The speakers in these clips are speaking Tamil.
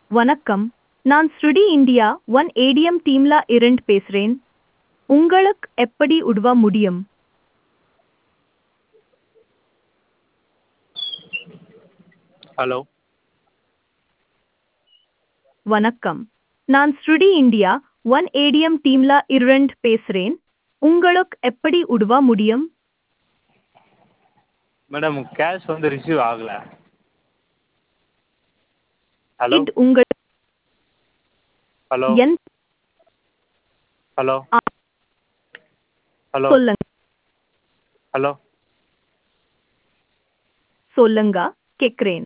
வணக்கம் நான் ஸ்ருடி இந்தியா ஒன் ஏடிஎம் டீம்ல இருந்து பேசுறேன் உங்களுக்கு எப்படி உதவ முடியும் ஹலோ வணக்கம் நான் ஸ்ருடி இந்தியா ஒன் ஏடிஎம் டீம்ல இருந்து பேசுறேன் உங்களுக்கு எப்படி உதவ முடியும் மேடம் கேஷ் வந்து ரிசீவ் ஆகலை ஹலோ இது உங்கள் ஹலோ என் ஹலோ ஆ. ஹலோ சொல்லுங்க ஹலோ சொல்லுங்க கேக்குறேன்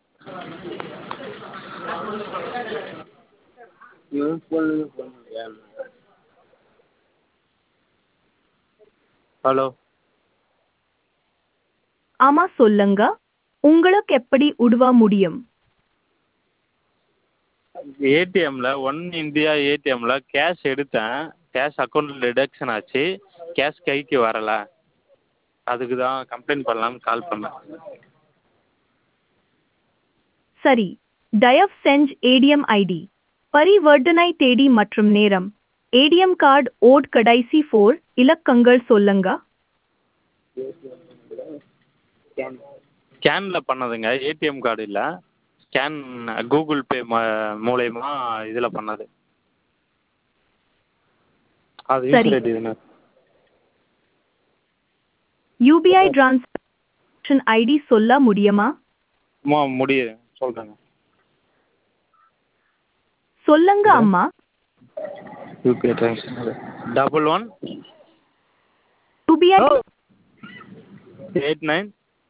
ஹலோ ஆமா சொல்லுங்க உங்களுக்கு எப்படி உதவ முடியும் ஏடிஎம்மில் ஒன் இந்தியா ஏடிஎம்மில் கேஷ் எடுத்தேன் கேஷ் அக்கௌண்ட்டில் டிடக்ஷன் ஆச்சு கேஷ் கைக்கு வரலை அதுக்கு தான் கம்ப்ளைண்ட் பண்ணலான்னு கால் பண்ணேன் சரி தயவு செஞ்சு ஏடிஎம் ஐடி பரிவர்த்தனை தேதி மற்றும் நேரம் ஏடிஎம் கார்டு ஓட் கடைசி ஃபோர் இலக்கங்கள் சொல்லுங்க ஸ்கேனில் பண்ணதுங்க ஏடிஎம் கார்டு இல்லை ஸ்கேன் கூகுள் பே ம மூலயமா இதில் பண்ணது அது சரி. யூஸ் ஐடி தானே யூபிஐ டிரான்சாக்ஷன் ஐடி சொல்ல முடியுமா அம்மா முடியுது சொல்கிறேங்க சொல்லுங்க அம்மா UPI transfer double one UPI eight nine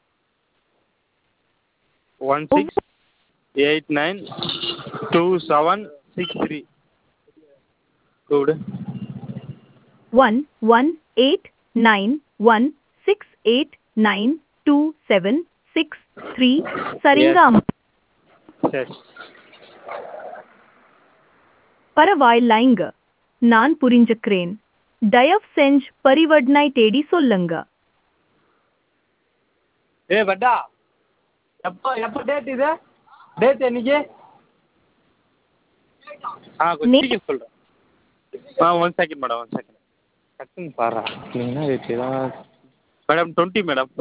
one six eight nine two seven six three கூடு one one eight nine one six eight nine two seven six three சரிங்க Yes. அம்மா சரி பரவாயில்லைங்க நான் புரிஞ்சுக்கிறேன் தயவு செஞ்சு பரிவர்த்தனை தேதி சொல்லுங்க ஏ பட்டா எப்போ எப்போ டேட் இது டேட் என்னைக்கு ஆ நே- கொஞ்சம் சீக்கிரம் சொல்கிறேன் ஆ one second madam one second டக்குன்னு பாடுறா இல்லைங்கன்னா ரேட்டு தான் மேடம் டுவெண்ட்டி மேடம்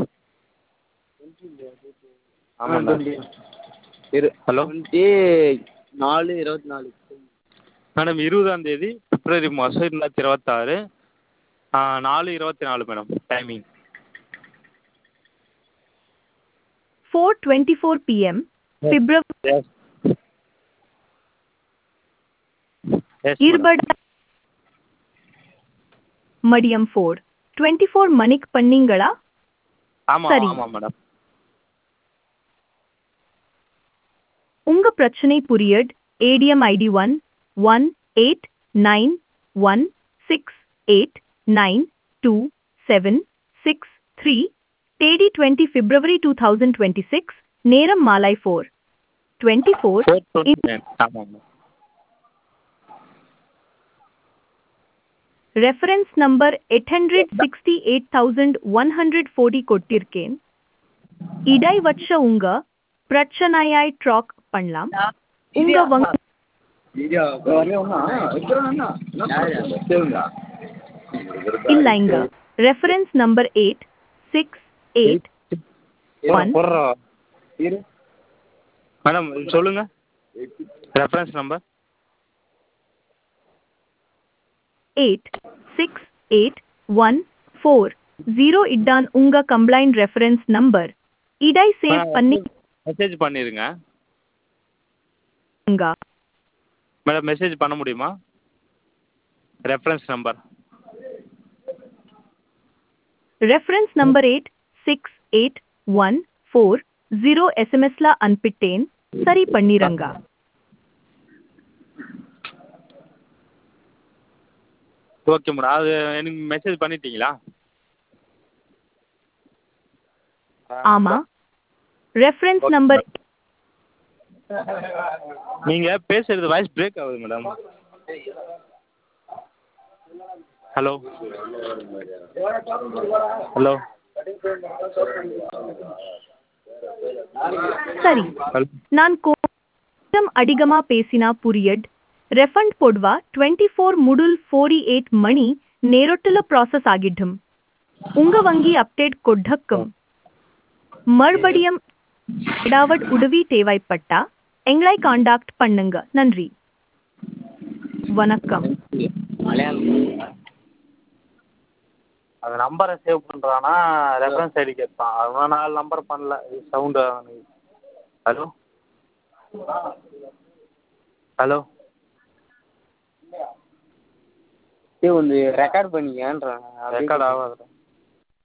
ஆமாம் மேடம் இரு ஹலோ டுவெண்ட்டி நாலு இருபத்தி நாலு மேடம் இருபதாம் தேதி பிப்ரவரி மாதம் ரெண்டாயிரத்தி இருபத்தாறு நாலு இருபத்தி நாலு madam timing four twenty four PM February yes yes இருபது மதியம் ஃபோர் டுவெண்ட்டி ஃபோர் மணிக்கு பண்ணீங்களா ஆமாம் சரி. ஆமாம் மேடம் உங்க பிரச்சனை புரியட் ATM ID one one eight nine one six eight nine two seven six three தேதி twenty February two thousand twenty six நேரம் மாலை four twenty four four twenty nine ஆமாம் ma'am reference number eight hundred sixty eight thousand one hundred forty கொடுத்திருக்கேன் இடை வச்ச உங்க பிரச்சனையாய் ட்ராக் பண்ணலாம் உங்க வங்கி இல்லைங்க reference number eight six eight One. போடுறோம் மேடம் சொல்லுங்க reference number eight six eight one four zero இதான் உங்க கம்ப்ளைண்ட் ரெஃபரன்ஸ் நம்பர் இடை சேவ் பண்ணி மெசேஜ் பண்ணிடுங்க உங்க மேடம் மெசேஜ் பண்ண முடியுமா reference number reference number eight six eight one four zero எஸ்எம்எஸ்ல அனுப்பிட்டேன் சரி பண்ணிரங்க ஓகே மேடம் அது எனக்கு மெசேஜ் பண்ணிட்டீங்களா ஆமா ரெஃபரன்ஸ் நம்பர் நீங்கள் பேசுறது வாய்ஸ் பிரேக் ஆகுது மேடம் ஹலோ ஹலோ சரி ஹலோ நான் கோ கொஞ்சம் அதிகமா பேசினா புரியட் ரெஃபண்ட் போடுவா டுவெண்ட்டி ஃபோர் முடுல் ஃபோரி எயிட் மணி நேரத்துல ப்ராசஸ் ஆகிடும் உங்க வங்கி அப்டேட் கொடுக்கும் மறுபடியும் ஏதாவது உதவி தேவைப்பட்டா எங்களை காண்டாக்ட் பண்ணுங்க நன்றி வணக்கம் அந்த நம்பரை சேவ் பண்ணுறானா ரெஃபரன்ஸ் ஐடி கேட்பான் அவன் நாலு நம்பர் பண்ணல சவுண்டு ஹலோ ஹலோ இது வந்து ரெக்கார்ட் பண்ணிக்கன்றாங்க ரெக்கார்ட் ஆகாது